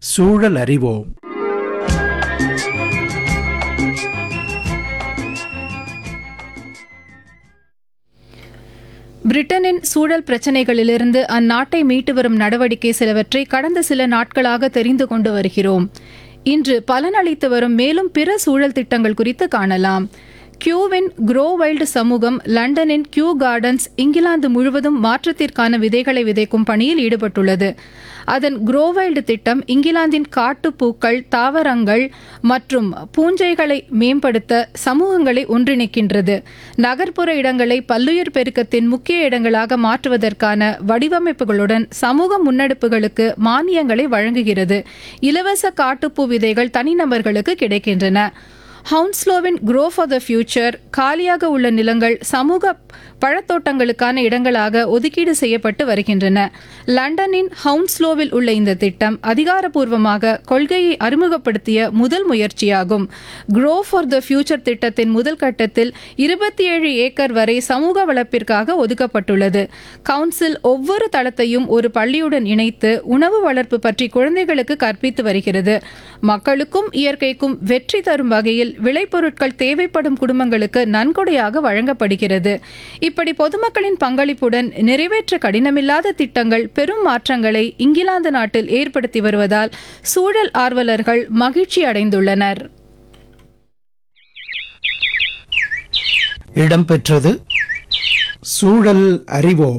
சூழல் அறிவோம் பிரிட்டனின் சூழல் பிரச்சினைகளிலிருந்து அந்நாட்டை மீட்டு வரும் நடவடிக்கை சிலவற்றை கடந்த சில நாட்களாக தெரிந்து கொண்டு வருகிறோம் இன்று பலனளித்து வரும் மேலும் பிற சூழல் திட்டங்கள் குறித்து காணலாம் கியூவின் க்ரோ வைல்டு சமூகம் லண்டனின் கியூ கார்டன்ஸ் இங்கிலாந்து முழுவதும் மாற்றத்திற்கான விதைகளை விதைக்கும் பணியில் ஈடுபட்டுள்ளது அதன் க்ரோ வைல்டு திட்டம் இங்கிலாந்தின் காட்டுப்பூக்கள் தாவரங்கள் மற்றும் பூஞ்சைகளை மேம்படுத்த சமூகங்களை ஒன்றிணைக்கின்றது நகர்ப்புற இடங்களை பல்லுயிர் பெருக்கத்தின் முக்கிய இடங்களாக மாற்றுவதற்கான வடிவமைப்புகளுடன் சமூக முன்னெடுப்புகளுக்கு மானியங்களை வழங்குகிறது இலவச காட்டுப்பூ விதைகள் தனிநபர்களுக்கு கிடைக்கின்றன ஹவுன்ஸ்லோவின் க்ரோ ஃபார் த ஃபியூச்சர் காலியாக உள்ள நிலங்கள் சமூக பழத்தோட்டங்களுக்கான இடங்களாக ஒதுக்கீடு செய்யப்பட்டு வருகின்றன லண்டனின் ஹவுன்ஸ்லோவில் உள்ள இந்த திட்டம் அதிகாரப்பூர்வமாக கொள்கையை அறிமுகப்படுத்திய முதல் முயற்சியாகும் க்ரோ ஃபார் த ஃபியூச்சர் திட்டத்தின் முதல் கட்டத்தில் இருபத்தி ஏழு ஏக்கர் வரை சமூக வளர்ப்பிற்காக ஒதுக்கப்பட்டுள்ளது கவுன்சில் ஒவ்வொரு தளத்தையும் ஒரு பள்ளியுடன் இணைத்து உணவு வளர்ப்பு பற்றி குழந்தைகளுக்கு கற்பித்து வருகிறது மக்களுக்கும் இயற்கைக்கும் வெற்றி தரும் வகையில் விளைபொருட்கள் தேவைப்படும் குடும்பங்களுக்கு நன்கொடையாக வழங்கப்படுகிறது இப்படி பொதுமக்களின் பங்களிப்புடன் நிறைவேற்ற கடினமில்லாத திட்டங்கள் பெரும் மாற்றங்களை இங்கிலாந்து நாட்டில் ஏற்படுத்தி வருவதால் சூழல் ஆர்வலர்கள் மகிழ்ச்சி அடைந்துள்ளனர் இடம்பெற்றது சூழல் அறிவோம்